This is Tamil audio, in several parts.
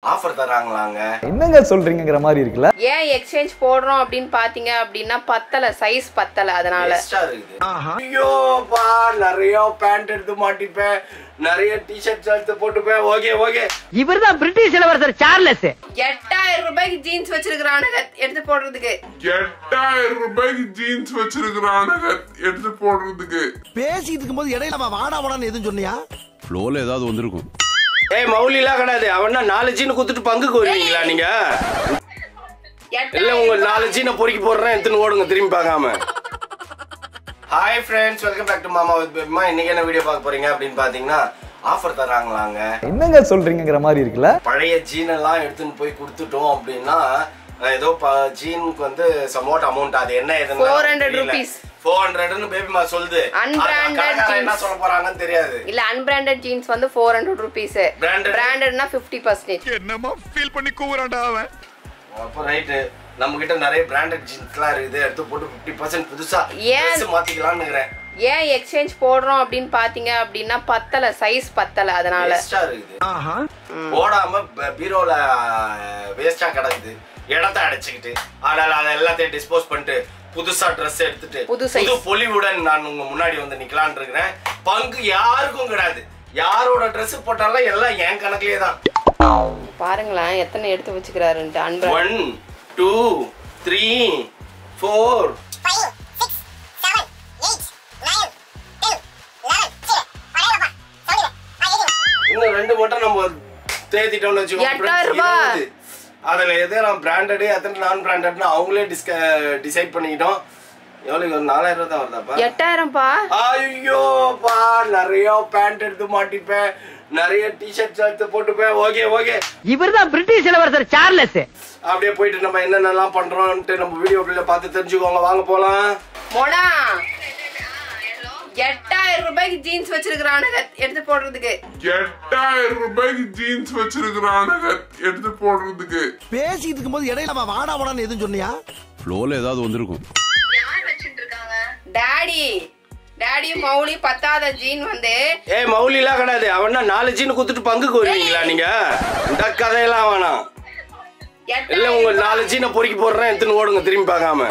ஆஃபர் தராங்களாங்க என்னங்க சொல்றீங்கங்கிற மாதிரி இருக்குல்ல ஏன் எக்ஸ்சேஞ்ச் போடுறோம் அப்படின்னு பாத்தீங்க அப்படின்னா பத்தல சைஸ் பத்தல அதனால எக்ஸ்ட்ரா இருக்குது ஐயோப்பா நிறைய பேண்ட் எடுத்து மாட்டிப்பேன் நிறைய டிஷர்ட்ஸ் எடுத்து போட்டுப்பேன் ஓகே ஓகே இவர்தான் பிரிட்டிஷ் இளவரசர் சார்லஸ் எட்டாயிரம் ரூபாய்க்கு ஜீன்ஸ் வச்சிருக்கிறானுங்க எடுத்து போடுறதுக்கு எட்டாயிரம் ரூபாய்க்கு ஜீன்ஸ் வச்சிருக்கிறானுங்க எடுத்து போடுறதுக்கு பேசிட்டு இருக்கும்போது இடையில அவன் வாடா வாடான்னு எதுவும் சொன்னியா ஃப்ளோல ஏதாவது வந்திருக்கும் ஏய் மௌலிலாம் கிடையாது அவனா நாலு ஜீன் குத்துட்டு பங்குக்கு வருவீங்களா நீங்க இல்ல உங்க நாலு ஜீனை பொறுக்கி போடுறேன் எடுத்துன்னு ஓடுங்க திரும்பி பார்க்காம hi friends welcome back to மாமா வித் பேபிமா இன்னைக்கு என்ன வீடியோ பார்க்க போறீங்க அப்படின்னு பாத்தீங்கன்னா ஆஃபர் தராங்களாங்க என்னங்க சொல்றீங்கங்கிற மாதிரி இருக்குல்ல பழைய ஜீன் எல்லாம் எடுத்துன்னு போய் கொடுத்துட்டோம் அப்படின்னா அஹ், ஏதோ ப- ஜீனுக்கு வந்து சமோட் அமௌண்ட் அது என்ன 400 rupees. ஃபோர் ஹண்ட்ரட்னு பேபிமா சொல்லுது Unbranded அது கடைக்காரன் என்ன jeans. சொல்ல போறாங்கன்னு தெரியாது இல்ல அன்பிராண்டட் ஜீன்ஸ் வந்து ஃபோர் ஹண்ட்ரட் ருபீஸ் Branded? பிராண்டட்னா ஃபிஃப்டி பர்சன்டேஜ் என்னமா ஃபீல் பண்ணி கூவுறான்டா அவன் அப்போ ரைட்டு நம்ம கிட்ட நிறைய பிராண்டட் ஜீன்ஸ்லாம் இருக்குது எடுத்து போட்டு ஃபிஃப்டி பர்சன்ட் புதுசா ஏன்? ட்ரெஸ் மாத்திக்கலாம்னு இருக்கிறேன் ஏன் எக்ஸ்சேஞ்ச் போடுறோம் அப்படின்னு பாத்தீங்க அப்படின்னா பத்தல சைஸ் பத்தல அதனால வேஸ்டா இருக்குது போடாம ப- பீரோல வேஸ்டா கிடக்குது இடத்த அடைச்சுக்கிட்டு ஆனால் அதை எல்லாத்தையும் டிஸ்போஸ் பண்ணிட்டு புதுசா ட்ரெஸ் எடுத்துட்டு புது size. புது பொலிவுடன் நான் உங்க முன்னாடி வந்து நிக்கலாம்னு இருக்கிறேன் பங்கு யாருக்கும் கிடையாது யாரோட Dress போட்டாலும் எல்லாம் என் கணக்குலயே தான் பாருங்களேன் எத்தனை எடுத்து வச்சுக்கிறாருன்ட்டு unbrand one two three four இன்னும் ரெண்டு மட்டும் நம்ம தேத்திட்டோம்னு வச்சுக்கோங்க எட்டாயிரம் friends, ரூபாய். இருபது. அதுல எது நான் பிராண்டடு எத்தனை நான் பிராண்டட்னு அவங்களே டிஸ்க டிசைட் பண்ணிக்கிட்டோம் எவ்வளவு ஒரு நாலாயிரம் ரூபாய் தான் வருதாப்பா எட்டாயிரம்ப்பா ஐயோப்பா நிறைய பேண்ட் எடுத்து மாட்டிப்பேன் நிறைய டிஷர்ட்ஸ் எடுத்து போட்டுப்பேன் ஓகே ஓகே இவர்தான் பிரிட்டிஷ் இளவரசர் சார்லஸ் அப்படியே போயிட்டு நம்ம என்னென்னலாம் பண்றோம்ட்டு நம்ம வீடியோக்குள்ள பார்த்து தெரிஞ்சுக்கோங்க வாங்க போலாம் மோனா எட்டாயிரம் ரூபாய்க்கு ஜீன்ஸ் வச்சிருக்கிறானுங்க எடுத்து போடுறதுக்கு எட்டாயிரம் ரூபாய்க்கு ஜீன்ஸ் வச்சிருக்கிறானுங்க எடுத்து போடுறதுக்கு பேசிட்டு இருக்கும்போது இடையில அவன் வாடா வாடான்னு எதுவும் சொன்னியா ஃப்ளோல ஏதாவது வந்திருக்கும் டாடி டாடி மௌலி பத்தாத ஜீன் வந்து ஏய் மௌலிலாம் கிடையாது அவனா நாலு ஜீன் குத்துட்டு பங்குக்கு வருவீங்களா நீங்க இந்த கதையெல்லாம் வேணாம் இல்ல உங்க நாலு ஜீனை பொறுக்கி போடுறேன் எடுத்துன்னு ஓடுங்க திரும்பி பார்க்காம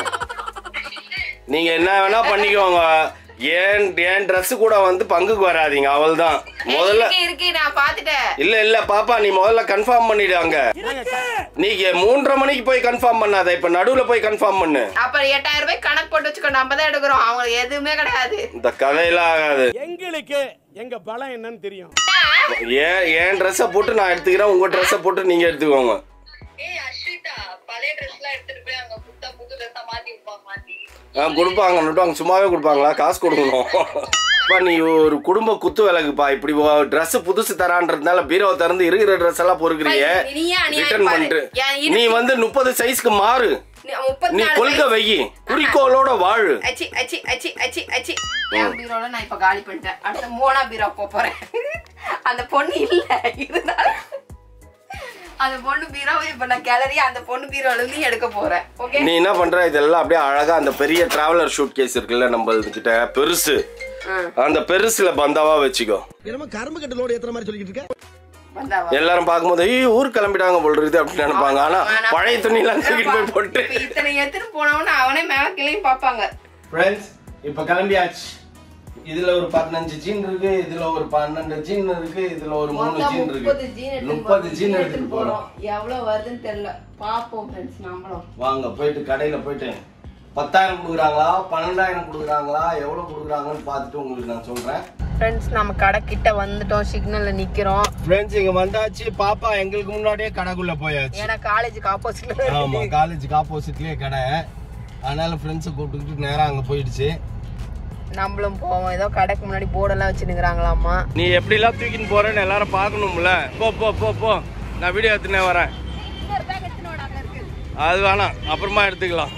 நீங்க என்ன வேணா பண்ணிக்கோங்க ஏன் என் Dress கூட வந்து பங்குக்கு வராதீங்க அவள்தான் முதல்ல இருக்கு இருக்கு நான் பாத்துட்டேன் இல்ல இல்ல பாப்பா நீ முதல்ல கன்ஃபார்ம் பண்ணிடுவாங்க நீங்க மூன்றரை மணிக்கு போய் கன்ஃபார்ம் பண்ணாத இப்ப நடுவுல போய் கன்ஃபார்ம் பண்ணு அப்ப எட்டாயிரம் ரூபாய் கணக்கு போட்டு வச்சுக்கோ நம்ம தான் எடுக்கிறோம் அவங்க எதுவுமே கிடையாது இந்த கதையெல்லாம் ஆகாது எங்களுக்கு எங்க பலம் என்னன்னு தெரியும் ஏன் என் ட்ரெஸ்ஸை போட்டு நான் எடுத்துக்கிறேன் உங்க ட்ரெஸ்ஸை போட்டு நீங்க எடுத்துக்கோங்க ஏய் அஸ்விதா பழைய ட்ரெஸ் எல்லாம் எடுத்துட்டு போய் அங்க புத்தா புது ட்ரெஸ்ஸா மாத்தி வைப்பாங்க மாத்தி ஆ கொடுப்பாங்க நட்டுவாங்க சும்மாவே கொடுப்பாங்களா காசு கொடுக்கணும் அப்பா நீ ஒரு குடும்ப குத்து விளக்குப்பா இப்படி ட்ரெஸ் புதுசு தரான்றதுனால பீரோ திறந்து இருக்கிற ட்ரெஸ் எல்லாம் பொறுக்குறிய நீ ஏன் அநியாயம் ரிட்டர்ன் பாரு. பண்ணிட்டு ஏன் இருக்கு? நீ வந்து முப்பது சைஸ்க்கு மாறு நீ முப்பத்தி நீ நாலு கொள்கை size. வை குறிக்கோளோட வாழு அச்சி அச்சி அச்சி அச்சி அச்சி என் பீரோல நான் இப்ப காலி பண்ணிட்டேன் அடுத்த மோனா பீரோ போக போறேன் அந்த பொண்ணு இல்ல இருந்தாலும் அந்த பொண்ணு பீரோவை இப்ப நான் கிளறி அந்த பொண்ணு பீரோல இருந்து எடுக்க போறேன் ஓகே நீ என்ன பண்ற இதெல்லாம் அப்படியே அழகா அந்த பெரிய டிராவலர் ஷூட் கேஸ் இருக்குல்ல நம்ம கிட்ட பெருசு அந்த பெருசுல பந்தாவா வச்சுக்கோ என்னமோ கரும்பு கட்டு லோடு ஏத்துற மாதிரி சொல்லிட்டு இருக்க வந்தாவா எல்லாரும் பார்க்கும்போது ஐயோ ஊர் கிளம்பிட்டாங்க போல் இருக்குது அப்படின்னு நினைப்பாங்க ஆனா ஆனா, பழைய துணியெல்லாம் தூக்கிட்டு போய் போட்டு இப்ப இத்தனை எடுத்துட்டு போனவன அவனே மேல கிளையும் பாப்பாங்க ஃப்ரெண்ட்ஸ் இப்போ கிளம்பியாச்சு இதுல ஒரு பதினஞ்சு ஜீன் இருக்கு இதுல ஒரு பன்னெண்டு ஜீன் இருக்கு இதுல ஒரு மூணு மொத்தம் ஜீன் முப்பது இருக்கு ஜீன் எடுத்துட்டு முப்பது போறோம். ஜீன் ஜீன் எடுத்துட்டு போறோம் எவ்வளவு வருதுன்னு தெரியல பாப்போம் ஃப்ரெண்ட்ஸ் நம்மளும் வாங்க போயிட்டு கடையில போயிட்டு பத்தாயிரம் கொடுக்குறாங்களா பன்னெண்டாயிரம் கொடுக்குறாங்களா எவ்வளவு கொடுக்குறாங்கன்னு பார்த்துட்டு உங்களுக்கு நான் சொல்றேன் ஃப்ரெண்ட்ஸ் நம்ம கடை கிட்ட வந்துட்டோம் சிக்னல்ல நிக்கிறோம் ஃப்ரெண்ட்ஸ் இங்க வந்தாச்சு பாப்பா எங்களுக்கு முன்னாடியே கடைக்குள்ள போயாச்சு ஏன்னா காலேஜுக்கு ஆப்போசிட்ல ஆமா காலேஜுக்கு ஆப்போசிட்லயே கடை அதனால ஃப்ரெண்ட்ஸை கூப்பிட்டுக்கிட்டு நேரா அங்க போயிடுச்சு நம்மளும் போவோம் ஏதோ கடைக்கு முன்னாடி போர்டெல்லாம் வச்சுருக்கிறாங்களாமா நீ எப்படிலாம் தூக்கின்னு போறேன்னு எல்லாரும் பார்க்கணும்ல போ போ போ போ நான் வீடியோ எடுத்துனே வரேன் அது வேணாம் அப்புறமா எடுத்துக்கலாம்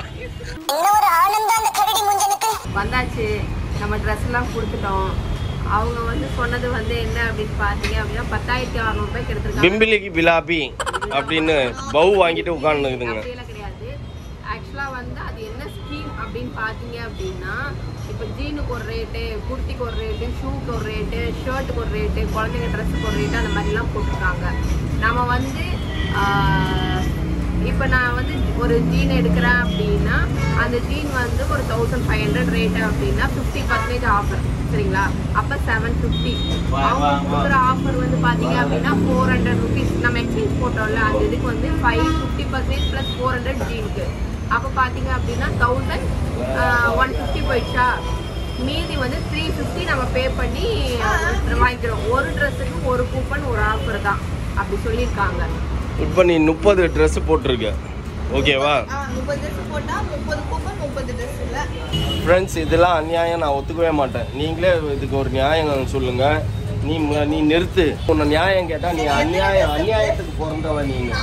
வந்தாச்சு நம்ம ட்ரெஸ் எல்லாம் கொடுத்துட்டோம் அவங்க வந்து சொன்னது வந்து என்ன அப்படின்னு பாத்தீங்க அப்படின்னா பத்தாயிரத்தி அறுநூறு ரூபாய்க்கு எடுத்திருக்காங்க பிம்பிலிக்கு பிலாபி அப்படின்னு பவு வாங்கிட்டு உட்காந்துக்குதுங்க அப்படியெல்லாம் கிடையாது ஆக்சுவலா வந்து அது என்ன ஸ்கீம் அப்படின்னு பாத்தீங்க அப்படின்னா இப்போ ஜீனுக்கு ஒரு ரேட்டு குர்த்திக்கு ஒரு ரேட்டு ஷூக்கு ஒரு ரேட்டு ஷர்ட்டுக்கு ஒரு ரேட்டு குழந்தைங்க ட்ரெஸ்ஸுக்கு ஒரு ரேட்டு அந்த மாதிரிலாம் போட்டிருக்காங்க நம்ம வந்து இப்போ நான் வந்து ஒரு ஜீன் எடுக்கிறேன் அப்படின்னா அந்த ஜீன் வந்து ஒரு தௌசண்ட் ஃபைவ் ஹண்ட்ரட் ரேட்டு அப்படின்னா ஃபிஃப்டி பர்சன்டேஜ் ஆஃபர் சரிங்களா அப்போ செவன் ஃபிஃப்டி அவங்க கொடுக்குற ஆஃபர் வந்து பார்த்தீங்க அப்படின்னா ஃபோர் ஹண்ட்ரட் ருபீஸ் நம்ம எக்ஸ்சேஞ்ச் போட்டோம்ல அந்த இதுக்கு வந்து five fifty percentage plus four hundred ஜீனுக்கு அப்போ பார்த்தீங்க அப்படின்னா தௌசண்ட் ஒன் ஃபிஃப்டி போயிடுச்சா மீதி வந்து த்ரீ ஃபிஃப்டி நம்ம பே பண்ணி வாங்கிக்கிறோம் ஒரு ட்ரெஸ்ஸுக்கு ஒரு கூப்பன் ஒரு ஆஃபர் தான் அப்படி சொல்லியிருக்காங்க இப்போ நீ முப்பது ட்ரெஸ் போட்டிருக்க ஓகேவா முப்பது ட்ரெஸ் போட்டால் முப்பது கூப்பன் முப்பது ட்ரெஸ் இல்லை ஃப்ரெண்ட்ஸ் இதெல்லாம் அநியாயம் நான் ஒத்துக்கவே மாட்டேன் நீங்களே இதுக்கு ஒரு நியாயம் சொல்லுங்க நீ ம- நீ நிறுத்து உன்னை நியாயம் கேட்டா நீ அநியாயம் அநியாயத்துக்கு பிறந்தவன் நீங்க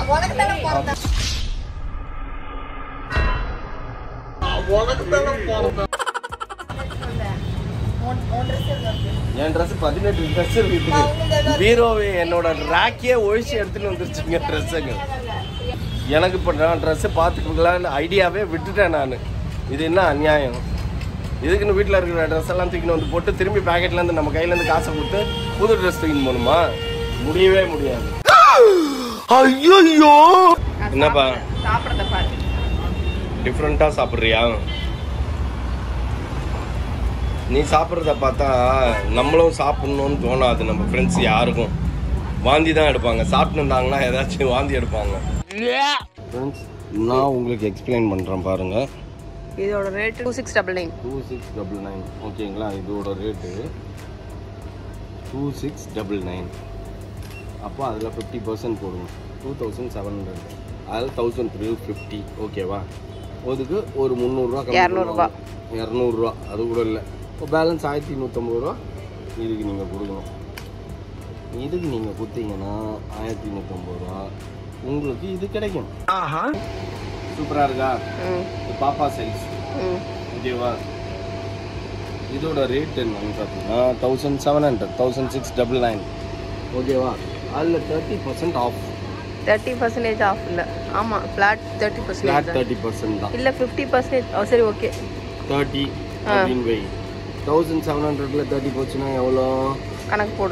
என் ட்ரெஸ் பதினெட்டு ட்ரெஸ் இருக்குது பீரோவே என்னோட ரேக்கே ஒழிச்சு எடுத்துட்டு வந்துருச்சுங்க ட்ரெஸ்ஸுங்க எனக்கு இப்போ நான் ட்ரெஸ்ஸை பார்த்துக்கலான்னு ஐடியாவே விட்டுட்டேன் நான் இது என்ன அநியாயம் இதுக்குன்னு வீட்டில் இருக்கிற ட்ரெஸ் எல்லாம் தூக்கின்னு வந்து போட்டு திரும்பி பேக்கெட்லேருந்து நம்ம கையிலேருந்து காசை கொடுத்து புது ட்ரெஸ் தூக்கின்னு போகணுமா முடியவே முடியாது ஐயோ என்னப்பா சாப்பிட்றத பாரு டிஃப்ரெண்ட்டாக சாப்பிட்றியா நீ சாப்பிட்றத பார்த்தா நம்மளும் சாப்பிட்ணுன்னு தோணாது நம்ம ஃப்ரெண்ட்ஸ் யாருக்கும் வாந்தி தான் எடுப்பாங்க சாப்பிட்டுருந்தாங்கன்னா ஏதாச்சும் வாந்தி எடுப்பாங்க ஃப்ரெண்ட்ஸ் நான் உங்களுக்கு எக்ஸ்பிளைன் பண்ணுறேன் பாருங்கள் இதோட rate two six double nine two six double nine ஓகேங்களா இதோட rate two six double nine அப்போ அதில் ஃபிஃப்டி பர்சன்ட் போடுங்க டூ தௌசண்ட் செவன் ஹண்ட்ரட் அதில் தௌசண்ட் த்ரீ ஃபிஃப்டி ஓகேவா அதுக்கு ஒரு முந்நூறுரூவா இரநூறுபா. இரநூறுவா அது கூட இல்லை இப்போ பேலன்ஸ் ஆயிரத்தி நூற்றம்பது ரூபா இதுக்கு நீங்கள் கொடுக்கணும் இதுக்கு நீங்கள் கொடுத்தீங்கன்னா ஆயிரத்தி நூற்றம்பது ரூபா உங்களுக்கு இது கிடைக்கும் சூப்பராக இருக்கா இது பாப்பா சைஸ் ஓகேவா இதோட ரேட் என்னன்னு பார்த்தீங்கன்னா thousand seven hundred thousand six double nine ஓகேவா அதில் thirty percent off thirty percentage off இல்லை ஆமாம் flat thirty flat percentage thirty percent தான் இல்லை ஃபிஃப்டி பர்சன்டேஜ் ஓ சரி ஓகே தேர்ட்டி அப்படின்னு வை தௌசண்ட் செவன் ஹண்ட்ரட்ல தேர்ட்டி போச்சுன்னா எவ்வளோ கணக்கு போடு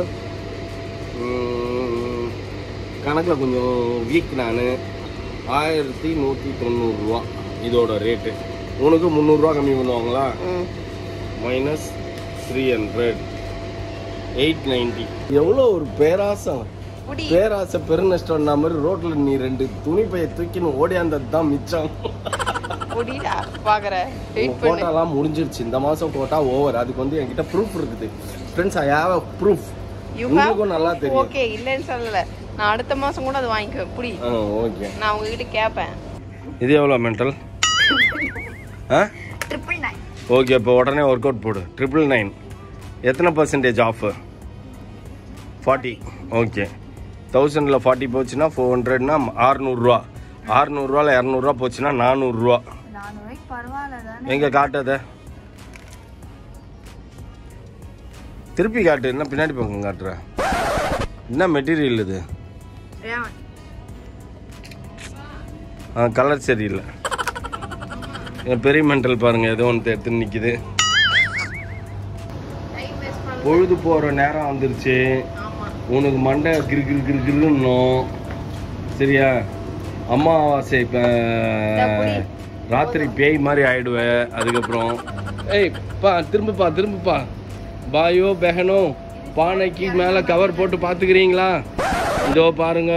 கணக்கில் கொஞ்சம் வீக் நான் ஆயிரத்தி நூற்றி தொண்ணூறுரூவா இதோட ரேட்டு உனக்கு முந்நூறுரூவா கம்மி பண்ணுவாங்களா ம் minus three hundred eight ninety எவ்வளோ ஒரு பேராசம் புடி பேராசை பெருநஷ்டம் மாதிரி ரோட்ல நீ ரெண்டு துணி பைய தூக்கின்னு ஓடியாந்தது தான் மிச்சம் புடிடா பார்க்குறேன் வெயிட் பண்ணு கோட்டாலாம் முடிஞ்சிருச்சு இந்த மாசம் கோட்டா ஓவர் அதுக்கு வந்து என்கிட்ட ப்ரூஃப் இருக்குது friends I have a proof you உங்களுக்கும் நல்லா தெரியும் ஓகே இல்லைன்னு சொல்லல நான் அடுத்த மாசம் கூட அது வாங்கிக்குவேன் புடி ஆ ஓகே நான் உங்ககிட்ட கேட்பேன் இது எவ்வளோ மென்டல் ஆ ட்ரிபிள் நைன் ஓகே இப்போ உடனே ஒர்க் அவுட் போடு ட்ரிபிள் நைன் எத்தனை பர்சன்டேஜ் ஆஃப் ஃபார்ட்டி ஓகே தௌசண்டில் ஃபார்ட்டி போச்சுன்னா ஃபோர் ஹண்ட்ரட்னா ஆறுநூறுரூவா ஆறுநூறுவாவில் இரநூறுவா போச்சுன்னா நானூறுரூவா எங்கே காட்டுத திருப்பி காட்டு என்ன பின்னாடி பக்கம் காட்டுற என்ன மெட்டீரியல் இது ஆ கலர் சரியில்லை என் பெரிய மெண்டல் பாருங்க ஏதோ ஒன்று எடுத்து நிற்கிது பொழுது போகிற நேரம் வந்துருச்சு உனக்கு மண்டை கிரு கிரு கிரு கிருன்னும் சரியா அமாவாசை இப்போ ராத்திரி பேய் மாதிரி ஆயிடுவேன் அதுக்கப்புறம் ஏய் பா திரும்பப்பா திரும்பப்பா பாயோ பெஹனோ பானைக்கு மேலே கவர் போட்டு பார்த்துக்கிறீங்களா இதோ பாருங்க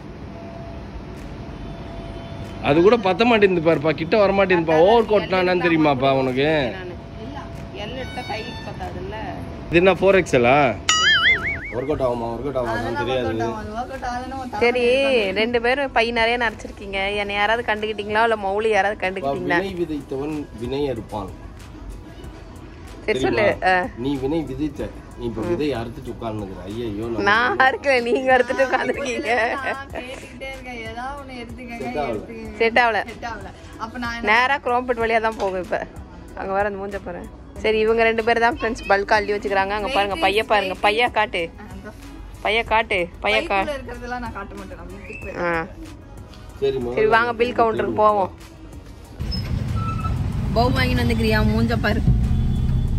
அது கூட பத்த மாட்டேங்குது பாருப்பா கிட்ட வர மாட்டேங்குதுப்பா ஓவர் கோட்னா என்னன்னு தெரியுமாப்பா உனக்கு எல் எடுத்தா கைக்கு பத்தாதுல்ல இது என்ன ஃபோர் எக்ஸலா ஒர்க் அவுட் ஆகுமா ஒர்க் அவுட் ஆகுமா தெரியாது சரி ரெண்டு பேரும் பை நிறைய நரைச்சிருக்கீங்க என்னை யாராவது கண்டுக்கிட்டீங்களா இல்ல மௌலி யாராவது கண்டுக்கிட்டீங்களா வினை விதைத்தவன் வினை அறுப்பான் சரி சொல்லு தெரியுமா? அஹ், நீ வினை விதைத்த நீ இப்ப விதை அறுத்துட்டு உட்கார்ந்துக்கிற ஐயோ நான் இருக்கல நீங்க எடுத்துட்டு உட்காந்துருக்கீங்க செட் ஆகல நேரா குரோம்பட் வழியா தான் போகும் இப்ப அங்க வர அந்த மூஞ்ச பாரு சரி இவங்க ரெண்டு பேர் தான் ஃப்ரெண்ட்ஸ் பல்க் அள்ளி வச்சுக்கிறாங்க அங்க பாருங்க பைய பாருங்க பையா காட்டு பைய காட்டு பைய கா ஆ சரி சரி வாங்க பில் கவுண்டருக்கு போவோம் பவு வாங்கிட்டு வந்துக்கிறியா மூஞ்ச பாரு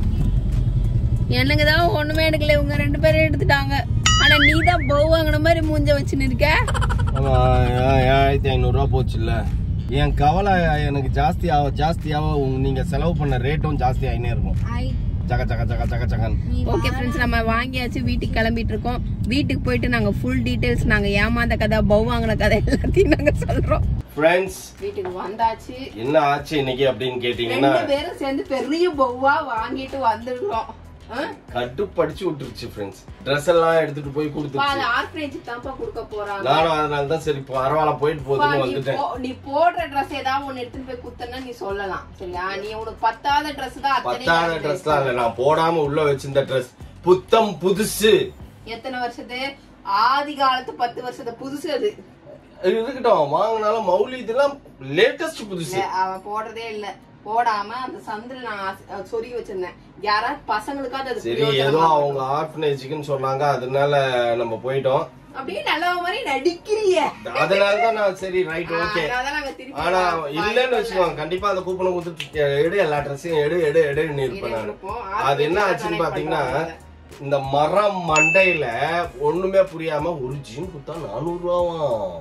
எனக்கு தான் ஒண்ணுமே எடுக்கல இவங்க ரெண்டு பேரும் எடுத்துட்டாங்க ஆனா நீ தான் பவு வாங்கின மாதிரி மூஞ்ச வச்சுன்னு இருக்க ஆமா ஏ- ஏழாயிரத்தி ஐநூறுரூவா போச்சுல்ல என் கவலை எனக்கு ஜாஸ்தி ஆக ஜாஸ்தி ஆக உங்க- நீங்க செலவு பண்ண ரேட்டும் ஜாஸ்தி ஆகினே இருக்கும் ஜக ஜக ஜக ஜக ஜகன் ஓகே ஃப்ரெண்ட்ஸ் நம்ம வாங்கியாச்சு வீட்டுக்கு கிளம்பிட்டு இருக்கோம் வீட்டுக்கு போயிட்டு நாங்க ஃபுல் டீடைல்ஸ் நாங்க ஏமாந்த கதை பவு வாங்கின கதை எல்லாத்தையும் நாங்க சொல்றோம் ஃப்ரெண்ட்ஸ் வீட்டுக்கு வந்தாச்சு என்ன ஆச்சு இன்னைக்கு அப்படின்னு கேட்டீங்கன்னா ரெண்டு பேரும் சேர்ந்து பெரிய பவுவா வாங்கிட்டு வந்துடுறோம் கட்டுப்படிச்சு விட்டுருச்சு ஃப்ரெண்ட்ஸ் ட்ரெஸ் எல்லாம் எடுத்துட்டு போய் கொடுத்துருச்சு ஆர்ஃபனேஜ் தான்ப்பா கொடுக்க போறாங்க நானும் அதனால தான் சரி பரவாயில்ல போயிட்டு பா, போகுதுன்னு நீ வந்துட்டேன் போ- நீ போடுற ட்ரெஸ் ஏதாவது ஒண்ணு எடுத்துட்டு போய் குத்தனா நீ சொல்லலாம் சரியா நீ உனக்கு பத்தாத ட்ரெஸ் தான் அத்தனை பத்தாத எனக்கு ட்ரெஸ்லாம் இல்ல நான் போடாம உள்ள வச்சிருந்த ட்ரெஸ் புத்தம் புதுசு எத்தனை வருஷத்து ஆதி காலத்து பத்து வருஷத்து புதுசு அது இருக்கட்டும் வாங்கினாலும் மௌலி இதெல்லாம் லேட்டஸ்ட் புதுசு இல்ல, அவன் போடுறதே இல்ல போடாம அந்த சந்தில நான் ஆச- சொருகி வச்சிருந்தேன் யாராவது பசங்களுக்காவது அது சரி பிரயோஜனமா ஏதோ இருக்கும். அவங்க ஆர்ஃபனேஜுக்குன்னு சொன்னாங்க அதனால நம்ம போயிட்டோம் அப்படியே நல்ல மாதிரி நடிக்கிறிய அதனால தான் நான் சரி ரைட் ஓகே அதனாலதான் நாங்க திருப்பி ஆனா வா- இல்லன்னு வச்சுக்கோங்க கண்டிப்பா அந்த கூப்பனை கொடுத்துட்டு எடு எல்லா ட்ரெஸ்ஸையும் எடு எடு எடுன்னு இருப்பேன் நான் இருப்போம். அது என்ன ஆச்சுன்னு பாத்தீங்கன்னா இந்த மரம் மண்டையில ஒண்ணுமே புரியாம ஒரு ஜீன் குத்தா நானூறு ரூபாவாம்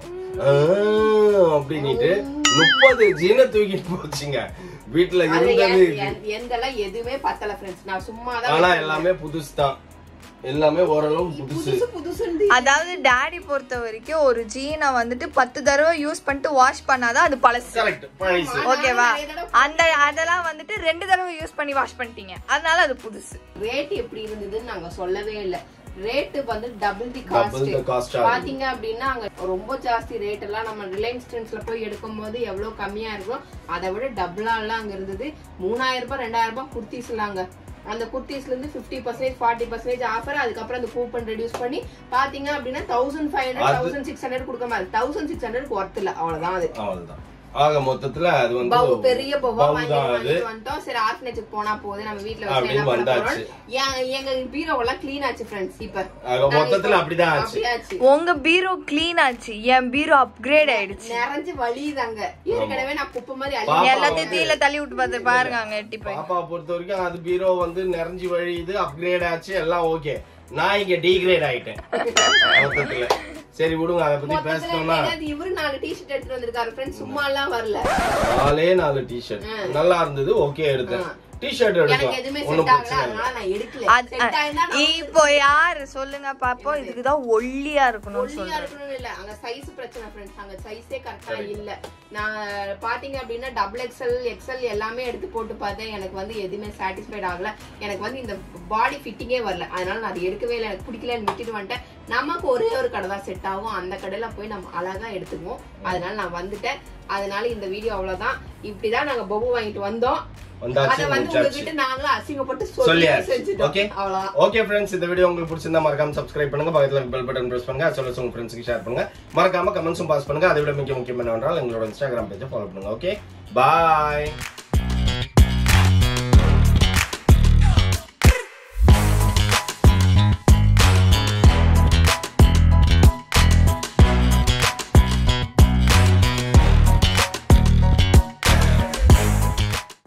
அப்படின்னுட்டு முப்பது ஜீனை தூக்கிட்டு போச்சுங்க வீட்டுல அது இருந்தது என்- என்- எந்தெல்லாம் எதுவுமே பத்தல ஃப்ரெண்ட்ஸ் நான் சும்மா தான் ஆனா எல்லாமே புதுசு தான் எல்லாமே ஓரளவு புதுசு புதுசு புதுசுன்னு அதாவது டாடி பொறுத்த வரைக்கும் ஒரு ஜீனை வந்துட்டு பத்து தடவை யூஸ் பண்ணிட்டு வாஷ் பண்ணாதான் அது பழசு கரெக்ட் பழசு ஓகேவா அந்த அதெல்லாம் வந்துட்டு ரெண்டு தடவை யூஸ் பண்ணி வாஷ் பண்ணிட்டீங்க அதனால அது புதுசு ரேட் எப்படி இருந்ததுன்னு நாங்க சொல்லவே இல்ல ரேட் வந்து double the Double the cost cost ஆகுது. பாத்தீங்க அப்படின்னா அங்க ரொம்ப ஜாஸ்தி ரேட் எல்லாம் நம்ம ரிலையன்ஸ் ட்ரெண்ட்ஸ்ல போய் எடுக்கும் போது எவ்வளவு கம்மியா இருக்கும் அதை விட டபுளா எல்லாம் அங்க இருந்தது மூணாயிரம் ரூபாய் ரெண்டாயிரம் ரூபாய் குர்த்திஸ்லாங்க அந்த குர்த்திஸ்ல இருந்து fifty percentage forty percentage offer அதுக்கப்புறம் அந்த கூப்பன் ரெடியூஸ் பண்ணி பாத்தீங்க அப்படின்னா தௌசண்ட் ஃபைவ் ஹண்ட்ரட் அது- தௌசண்ட் சிக்ஸ் ஹண்ட்ரட் கொடுக்க மாதிரி தௌசண்ட் சிக்ஸ் ஹண்ட்ரட் ஒர்த் இல்ல அவ்வளவுதான் அது அவ்வளவுதான் ஆக மொத்தத்துல அது வந்து பவு பெரிய பவா பவு வாங்கி தான் அது வாங்கிட்டு வந்துட்டோம் சரி ஆர்ஃபனேஜுக்கு போனா போகுது நம்ம வீட்ல வச்சு அப்படின்னு என்ன பண்ண வந்தாச்சு. போறோம் என்- எங்க பீரோ எல்லாம் க்ளீன் ஆச்சு ஃப்ரெண்ட்ஸ் இப்ப ஆக மொத்தத்துல அப்படிதான் ஆச்சு அப்படியே ஆச்சு உங்க பீரோ க்ளீன் ஆச்சு என் பீரோ அப்கிரேட் ஆயிடுச்சு நிறைஞ்சு வலியுதாங்க ஏற்கனவே நான் குப்பை மாதிரி பாப்பா அள்ளி எல்லாத்தையும் தீல தள்ளி விட்டு பார்த்து பாருங்க அங்க எட்டி போய் பாப்பா பொறுத்த வரைக்கும் அது பீரோ வந்து நிறைஞ்சு வழியுது அப்கிரேட் ஆச்சு எல்லாம் ஓகே நான் இங்க டிகிரேட் ஆயிட்டேன் மொத்தத்துல சரி விடுங்க அதை பத்தி மொத்தத்துல பேசணும்னா என்னது, இவரு நாலு டிஷர்ட் எடுத்துட்டு வந்திருக்காரு ஃப்ரெண்ட்ஸ் சும்மா எல்லாம் வரல நாலே நாலு டிஷர்ட் நல்லா இருந்தது ஓகே எடுத்தேன் டிஷர்ட் எனக்கு எடுத்தோம் எதுவுமே ஒண்ணும் செட் ஆகல பிரச்சனை இல்லை அதனால நான் எடுக்கல அது- செட் ஆயிருந்தா நான் இப்போ யாரு சொல்லுங்க பாப்போம் இதுக்குதான் ஒல்லியா இருக்கணும்னு ஒல்லியா சொல்றேன் இருக்கணும்னு இல்ல அங்க சைஸ் பிரச்சனை ஃப்ரெண்ட்ஸ் அங்க சைஸே கரெக்டா இல்ல நான் பாத்தீங்க அப்படின்னா டபுள் எக்ஸ்எல் எக்ஸ்எல் எல்லாமே எடுத்து போட்டு பார்த்தேன் எனக்கு வந்து எதுவுமே சாட்டிஸ்ஃபைட் ஆகல எனக்கு வந்து இந்த பாடி ஃபிட்டிங்கே வரல அதனால நான் அது எடுக்கவே இல்லை எனக்கு பிடிக்கலன்னு விட்டுட்டு வந்துட்டேன் நமக்கு ஒரே ஒரு கடை தான் செட் ஆகும் அந்த கடையில போய் நம்ம அழகா எடுத்துக்குவோம் அதனால நான் வந்துட்டேன் அதனால இந்த வீடியோ அவ்வளவுதான் இப்படிதான் நாங்க பொபு வாங்கிட்டு வந்தோம் வந்தாச்சு, அதை வந்து முடிச்சாச்சு. உங்ககிட்ட நாங்களும் அசிங்கப்பட்டு சொல்லி சொல்லியாச்சு செஞ்சுட்டோம் ஓகே அவ்வளவுதான் ஓகே ஃப்ரெண்ட்ஸ் இந்த வீடியோ உங்களுக்கு பிடிச்சிருந்தா மறக்காம சப்ஸ்கிரைப் பண்ணுங்க பக்கத்துல பெல் பட்டன் பிரஸ் பண்ணுங்க சொல்ல உங்க ஃப்ரெண்ட்ஸ்க்கு ஷேர் பண்ணுங்க மறக்காம கமெண்ட்ஸும் பாஸ் பண்ணுங்க அதை விட மிக முக்கியம் என்னவென்றால் எங்களோட இன்ஸ்டாகிராம் பேஜை ஃபாலோ பண்ணுங்க ஓகே பாய்